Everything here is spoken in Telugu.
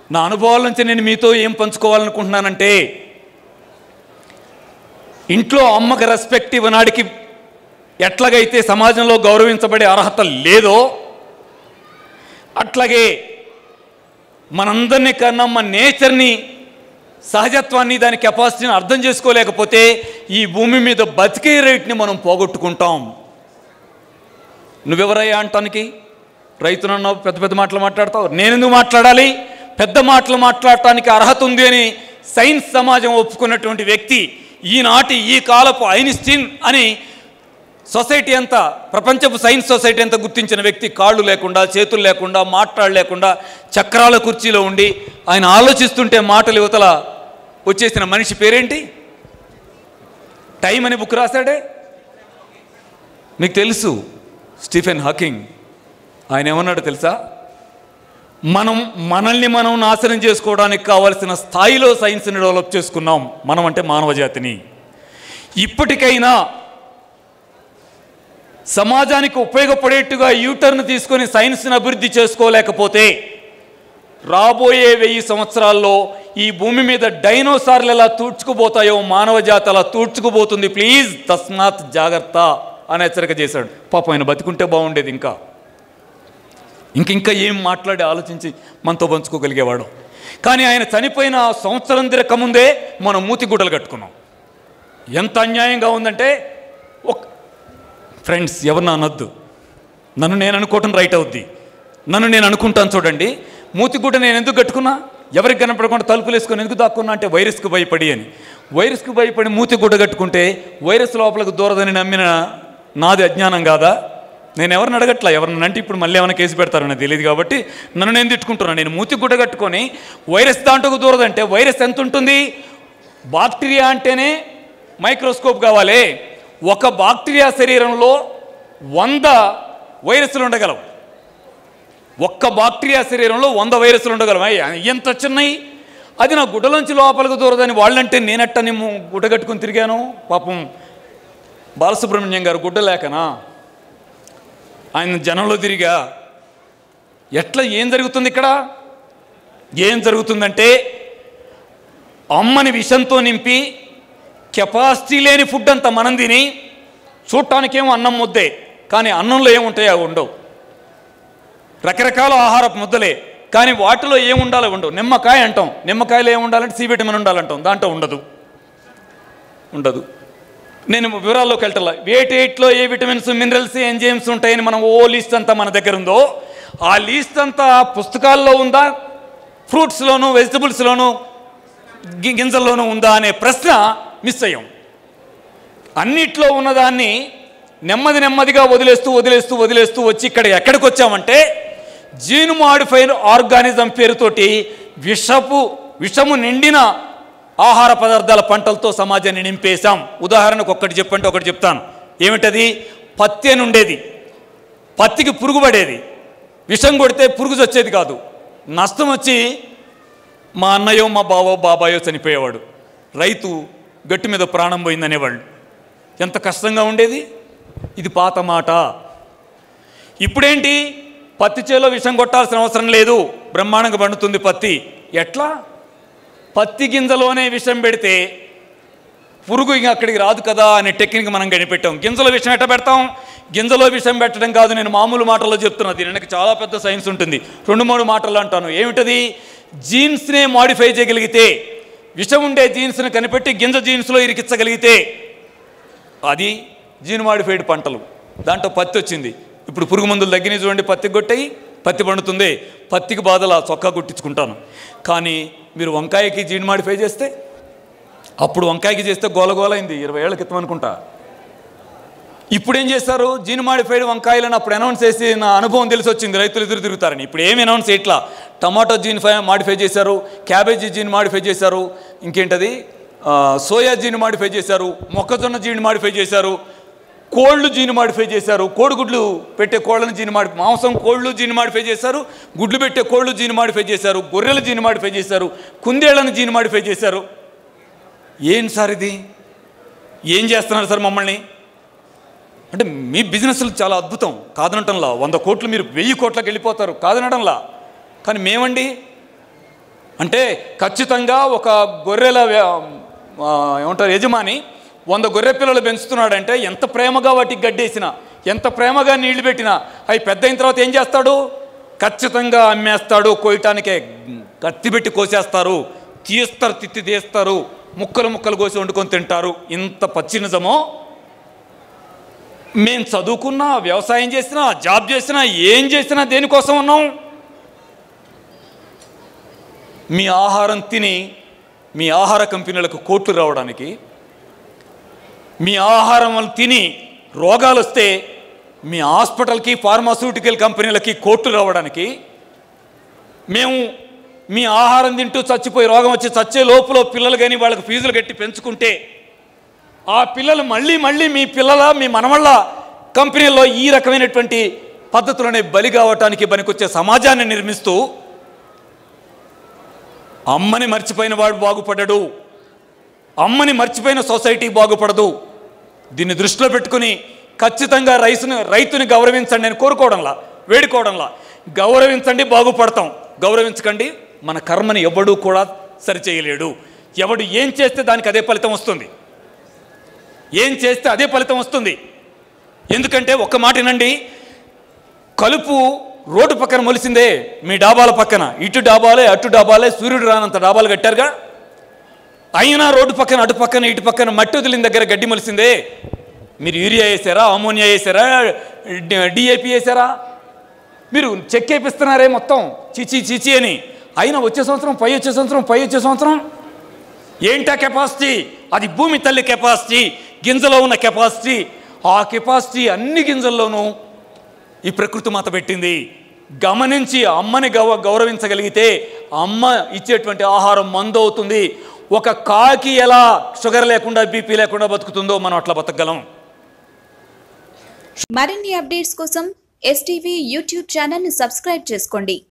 నా అనుభవాల నుంచి నేను మీతో ఏం పంచుకోవాలనుకుంటున్నానంటే ఇంట్లో అమ్మకి రెస్పెక్ట్ ఇవ్వనాడికి ఎట్లాగైతే సమాజంలో గౌరవించబడే అర్హత లేదో అట్లాగే మనందరినీ కన్నా మన నేచర్ని సహజత్వాన్ని దాని కెపాసిటీని అర్థం చేసుకోలేకపోతే ఈ భూమి మీద బతికే రేట్ని మనం పోగొట్టుకుంటాం నువ్వెవరయ్యా అంటానికి రైతునన్నావు పెద్ద పెద్ద మాటలు మాట్లాడతావు నేనెందుకు మాట్లాడాలి పెద్ద మాటలు మాట్లాడటానికి అర్హత ఉంది అని సైన్స్ సమాజం ఒప్పుకున్నటువంటి వ్యక్తి ఈనాటి ఈ కాలపు ఐన్స్టీన్ అని సొసైటీ అంతా ప్రపంచపు సైన్స్ సొసైటీ అంతా గుర్తించిన వ్యక్తి కాళ్ళు లేకుండా చేతులు లేకుండా మాట్లాడలేకుండా చక్రాల కుర్చీలో ఉండి ఆయన ఆలోచిస్తుంటే మాటలు యువతల వచ్చేసిన మనిషి పేరేంటి టైం అని బుక్ రాశాడే మీకు తెలుసు స్టీఫెన్ హాకింగ్ ఆయన ఏమన్నాడు తెలుసా మనం మనల్ని మనం నాశనం చేసుకోవడానికి కావలసిన స్థాయిలో సైన్స్ని డెవలప్ చేసుకున్నాం మనం అంటే మానవ జాతిని ఇప్పటికైనా సమాజానికి ఉపయోగపడేట్టుగా యూటర్న్ తీసుకొని సైన్స్ని అభివృద్ధి చేసుకోలేకపోతే రాబోయే వెయ్యి సంవత్సరాల్లో ఈ భూమి మీద డైనోసార్లు ఎలా తూడ్చుకుపోతాయో మానవ జాతి అలా తూడ్చుకుపోతుంది ప్లీజ్ తస్మాత్ జాగ్రత్త అని హెచ్చరిక చేశాడు పాపం ఆయన బతికుంటే బాగుండేది ఇంకా ఇంక ఇంకా ఏం మాట్లాడి ఆలోచించి మనతో పంచుకోగలిగేవాడు కానీ ఆయన చనిపోయిన ఆ సంవత్సరం తిరకముందే మనం మూతి గుడ్డలు కట్టుకున్నాం ఎంత అన్యాయంగా ఉందంటే ఒక ఫ్రెండ్స్ ఎవరిని అనొద్దు నన్ను నేను అనుకోవటం రైట్ అవుద్ది నన్ను నేను అనుకుంటాను చూడండి మూతిగుడ్డ నేను ఎందుకు కట్టుకున్నా ఎవరికి కనపడకుండా తలుపులు వేసుకొని ఎందుకు దాక్కున్నా అంటే వైరస్కి భయపడి అని వైరస్కి భయపడి మూతిగుడ్డ కట్టుకుంటే వైరస్ లోపలికి దూరదని నమ్మిన నాది అజ్ఞానం కాదా నేను ఎవరిని అడగట్లా ఎవరిని అంటే ఇప్పుడు మళ్ళీ ఏమైనా కేసు పెడతారని తెలియదు కాబట్టి నన్ను నేను తిట్టుకుంటున్నాను నేను మూతి గుడ్డ కట్టుకొని వైరస్ దాంట్లోకి దూరదంటే వైరస్ ఎంత ఉంటుంది బాక్టీరియా అంటేనే మైక్రోస్కోప్ కావాలి ఒక బాక్టీరియా శరీరంలో వంద వైరస్లు ఉండగలవు ఒక్క బాక్టీరియా శరీరంలో వంద వైరస్లు ఉండగలవు అయ్య, ఎంత చిన్నవి అది నా గుడ్డలోంచి లోపలికి దూరదని వాళ్ళంటే నేనట్ట నేను గుడ్డ కట్టుకుని తిరిగాను పాపం బాలసుబ్రహ్మణ్యం గారు గుడ్డ లేకనా ఆయన జనంలో తిరిగా ఎట్లా ఏం జరుగుతుంది ఇక్కడ ఏం జరుగుతుందంటే అమ్మని విషంతో నింపి కెపాసిటీ లేని ఫుడ్ అంతా మనం తిని చూడటానికేమో అన్నం ముద్దే కానీ అన్నంలో ఏముంటాయో అవి ఉండవు రకరకాల ఆహారపు ముద్దలే కానీ వాటిలో ఏం ఉండాలో ఉండవు నిమ్మకాయ అంటాం నిమ్మకాయలో ఏం ఉండాలంటే సి విటమిన్ ఉండాలంటాం దాంట్లో ఉండదు ఉండదు నేను వివరాల్లోకి వెళ్ళటల్లా వేటేట్లో ఏ విటమిన్స్ మినరల్స్ ఎంజైమ్స్ ఉంటాయని మనం ఓ లిస్ట్ అంతా మన దగ్గర ఉందో ఆ లిస్ట్ అంతా పుస్తకాల్లో ఉందా ఫ్రూట్స్లోను వెజిటబుల్స్లోను గి- గింజల్లోనూ ఉందా అనే ప్రశ్న మిస్ అయ్యాం అన్నిట్లో ఉన్నదాన్ని నెమ్మది నెమ్మదిగా వదిలేస్తూ వదిలేస్తూ వదిలేస్తూ వచ్చి ఇక్కడ ఎక్కడికి వచ్చామంటే జీను మాడిఫైడ్ ఆర్గానిజం పేరుతోటి విషపు విషము నిండిన ఆహార పదార్థాల పంటలతో సమాజాన్ని నింపేశాం ఉదాహరణకు ఒక్కటి చెప్పంటే ఒకటి చెప్తాను ఏమిటది పత్తి అని ఉండేది పత్తికి పురుగు పడేది విషం కొడితే పురుగు వచ్చేది కాదు నష్టం వచ్చి మా అన్నయ్యో మా బావో బాబాయో చనిపోయేవాడు రైతు గట్టి మీద ప్రాణం పోయిందనేవాళ్ళు ఎంత కష్టంగా ఉండేది ఇది పాత మాట ఇప్పుడేంటి పత్తి చేలో విషం కొట్టాల్సిన అవసరం లేదు బ్రహ్మాండంగా పండుతుంది పత్తి ఎట్లా పత్తి గింజలోనే విషం పెడితే పురుగు ఇంకా అక్కడికి రాదు కదా అనే టెక్నిక్ మనం కనిపెట్టాం గింజలో విషం ఎట్ట పెడతాం గింజలో విషం పెట్టడం కాదు నేను మామూలు మాటల్లో చెప్తున్నా దీని వెనక చాలా పెద్ద సైన్స్ ఉంటుంది రెండు మూడు మాటలు అంటాను ఏమిటది జీన్స్నే మాడిఫై చేయగలిగితే విషం ఉండే జీన్స్ని కనిపెట్టి గింజ జీన్స్లో ఇరికించగలిగితే అది జీన్ మాడిఫైడ్ పంటలు దాంట్లో పత్తి వచ్చింది ఇప్పుడు పురుగు మందులు తగ్గినాయి చూడండి పత్తికి కొట్టాయి పత్తి పండుతుంది పత్తికి బాధల చొక్కా కుట్టించుకుంటాను కానీ మీరు వంకాయకి జీన్ మాడిఫై చేస్తే అప్పుడు వంకాయకి చేస్తే గోలగోలైంది ఇరవై ఏళ్ళ క్రితం అనుకుంటా ఇప్పుడు ఏం చేస్తారు జీన్ మాడిఫైడ్ వంకాయలను అప్పుడు అనౌన్స్ చేసి నా అనుభవం తెలిసి వచ్చింది రైతులు ఎదురు తిరుగుతారని ఇప్పుడు ఏమి అనౌన్స్ చేయట్లా టమాటో జీన్ ఫై మాడిఫై చేశారు క్యాబేజీ జీన్ మాడిఫై చేశారు ఇంకేంటది ఆ, సోయా జీన్ మాడిఫై చేశారు మొక్కజొన్న జీన్ మాడిఫై చేశారు కోళ్ళు జీన్ మాడిఫై చేశారు కోడిగుడ్లు పెట్టే కోళ్ళని జీన్ మాడి మాంసం కోళ్ళు జీన్ మాడిఫై చేశారు గుడ్లు పెట్టే కోళ్ళు జీన్ మాడిఫై చేశారు గొర్రెలు జీన్ మాడిఫై చేశారు కుందేళ్లను జీన్ మాడిఫై చేశారు ఏం సార్ ఇది ఏం చేస్తున్నారు సార్ మమ్మల్ని అంటే మీ బిజినెస్లు చాలా అద్భుతం కాదనటంలా వంద కోట్లు మీరు వెయ్యి కోట్లకు వెళ్ళిపోతారు కాదనటంలా కానీ మేమండి అంటే ఖచ్చితంగా ఒక గొర్రెల వ్య- ఆ, ఏమంటారు యజమాని వంద గొర్రె పిల్లలు పెంచుతున్నాడంటే ఎంత ప్రేమగా వాటికి గడ్డేసినా ఎంత ప్రేమగా నీళ్లు పెట్టినా అవి పెద్ద అయిన తర్వాత ఏం చేస్తాడు ఖచ్చితంగా అమ్మేస్తాడు కోయటానికే కత్తి పెట్టి కోసేస్తారు తీస్తారు తిత్తి తీస్తారు ముక్కలు ముక్కలు కోసి వండుకొని తింటారు ఇంత పచ్చి నిజమో మేము చదువుకున్నా వ్యవసాయం చేసినా జాబ్ చేసినా ఏం చేసినా దేనికోసం ఉన్నాం మీ ఆహారం తిని మీ ఆహార కంపెనీలకు కోట్లు రావడానికి మీ ఆహారం తిని రోగాలు వస్తే మీ హాస్పిటల్కి ఫార్మాస్యూటికల్ కంపెనీలకి కోట్లు రావడానికి మేము మీ ఆహారం తింటూ చచ్చిపోయి రోగం వచ్చి చచ్చే లోపల పిల్లలు కానీ వాళ్ళకి ఫీజులు కట్టి పెంచుకుంటే ఆ పిల్లలు మళ్ళీ మళ్ళీ మీ పిల్లల మీ మనవళ్ళ కంపెనీల్లో ఈ రకమైనటువంటి పద్ధతులనే బలి కావటానికి పనికొచ్చే సమాజాన్ని నిర్మిస్తూ అమ్మని మర్చిపోయిన వాడు బాగుపడడు అమ్మని మర్చిపోయిన సొసైటీ బాగుపడదు దీన్ని దృష్టిలో పెట్టుకుని ఖచ్చితంగా రైతుని రైతుని గౌరవించండి నేను కోరుకోవడంలా వేడుకోవడంలా గౌరవించండి బాగుపడతాం గౌరవించకండి మన కర్మని ఎవడు కూడా సరిచేయలేడు ఎవడు ఏం చేస్తే దానికి అదే ఫలితం వస్తుంది ఏం చేస్తే అదే ఫలితం వస్తుంది ఎందుకంటే ఒక్క మాట వినండి కలుపు రోడ్డు పక్కన మొలిసిందే మీ డాబాల పక్కన ఇటు డాబాలే అటు డాబాలే సూర్యుడు రానంత డాబాలు కట్టారుగా అయినా రోడ్డు పక్కన అటు పక్కన ఇటు పక్కన మట్టి వదిలిన దగ్గర గడ్డి మొలిసిందే మీరు యూరియా వేసారా అమోనియా వేసారా డిఏపి వేసారా మీరు చెక్ వేపిస్తున్నారే మొత్తం చిచి చిచి అని అయినా వచ్చే సంవత్సరం పై వచ్చే సంవత్సరం పై వచ్చే సంవత్సరం ఏంటా కెపాసిటీ అది భూమి తల్లి కెపాసిటీ గింజలో ఉన్న కెపాసిటీ ఆ కెపాసిటీ అన్ని గింజల్లోనూ ఈ ప్రకృతి మాత పెట్టింది గమనించి అమ్మని గౌ గౌరవించగలిగితే అమ్మ ఇచ్చేటువంటి ఆహారం మందు అవుతుంది ఒక కాకి ఎలా షుగర్ లేకుండా బీపీ లేకుండా బతుకుతుందో మనం అట్లా బతకగలం మరిన్ని అప్డేట్స్ కోసం ఎస్టీవీ యూట్యూబ్ ఛానల్ని సబ్స్క్రైబ్ చేసుకోండి